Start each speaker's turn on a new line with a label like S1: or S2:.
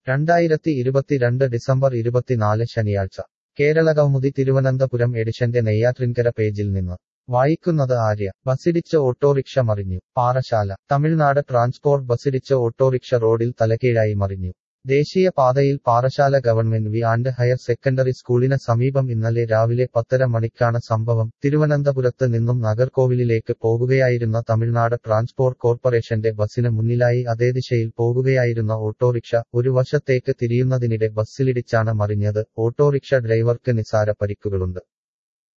S1: രണ്ടായിരത്തി ഇരുപത്തിരണ്ട് ഡിസംബർ ഇരുപത്തിനാല് ശനിയാഴ്ച കേരളകൗമുദി തിരുവനന്തപുരം എഡിഷന്റെ നെയ്യാറ്റിൻകര പേജിൽ നിന്ന് വായിക്കുന്നത് ആര്യ ബസിടിച്ച് ഓട്ടോറിക്ഷ മറിഞ്ഞു പാറശാല തമിഴ്നാട് ട്രാൻസ്പോർട്ട് ബസിടിച്ച് ഓട്ടോറിക്ഷ റോഡിൽ തലകീഴായി മറിഞ്ഞു ദേശീയ പാതയിൽ Parassala government V and higher secondary സ്കൂളിന് സമീപം ഇന്നലെ രാവിലെ പത്തര മണിക്കാണ് സംഭവം തിരുവനന്തപുരത്ത് നിന്നും നഗർകോവിലിലേക്ക് പോകുകയായിരുന്ന തമിഴ്നാട് ട്രാൻസ്പോർട്ട് കോർപ്പറേഷന്റെ ബസിന് മുന്നിലായി അതേ ദിശയിൽ പോകുകയായിരുന്ന ഓട്ടോറിക്ഷ ഒരു വശത്തേക്ക് തിരിയുന്നതിനിടെ ബസ്സിലിടിച്ചാണ് മറിഞ്ഞത് ഓട്ടോറിക്ഷ ഡ്രൈവർക്ക് നിസാര പരിക്കുകളുണ്ട്